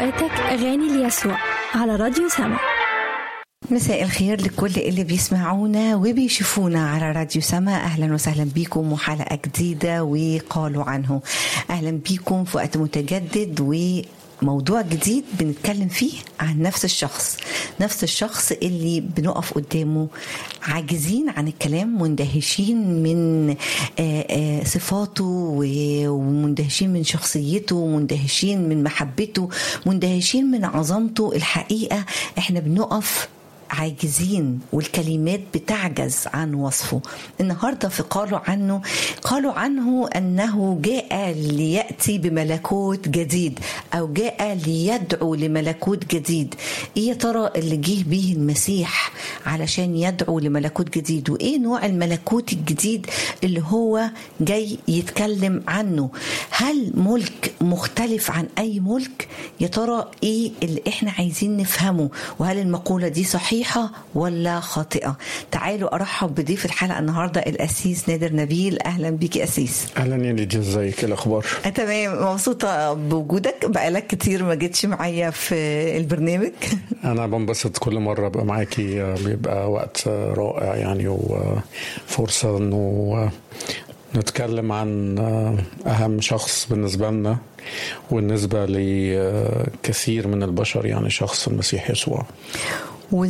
أوقاتك أغاني ليسوع على راديو سما مساء الخير لكل اللي بيسمعونا وبيشوفونا على راديو سما اهلا وسهلا بيكم وحلقه جديده وقالوا عنه اهلا بيكم في وقت متجدد و موضوع جديد بنتكلم فيه عن نفس الشخص نفس الشخص اللي بنقف قدامه عاجزين عن الكلام مندهشين من صفاته ومندهشين من شخصيته ومندهشين من محبته مندهشين من عظمته الحقيقة احنا بنقف عاجزين والكلمات بتعجز عن وصفه النهارده في قالوا عنه قالوا عنه انه جاء لياتي بملكوت جديد او جاء ليدعو لملكوت جديد ايه يا ترى اللي جه به المسيح علشان يدعو لملكوت جديد وايه نوع الملكوت الجديد اللي هو جاي يتكلم عنه هل ملك مختلف عن اي ملك يا ترى ايه اللي احنا عايزين نفهمه وهل المقوله دي صحيحه صحيحة ولا خاطئة تعالوا أرحب بضيف الحلقة النهاردة الأسيس نادر نبيل أهلا بيك أسيس أهلا يا ليديا ازيك الأخبار أه تمام مبسوطة بوجودك بقالك كتير ما جيتش معايا في البرنامج أنا بنبسط كل مرة أبقى معاكي بيبقى وقت رائع يعني وفرصة إنه نتكلم عن أهم شخص بالنسبة لنا وبالنسبة لكثير من البشر يعني شخص المسيح يسوع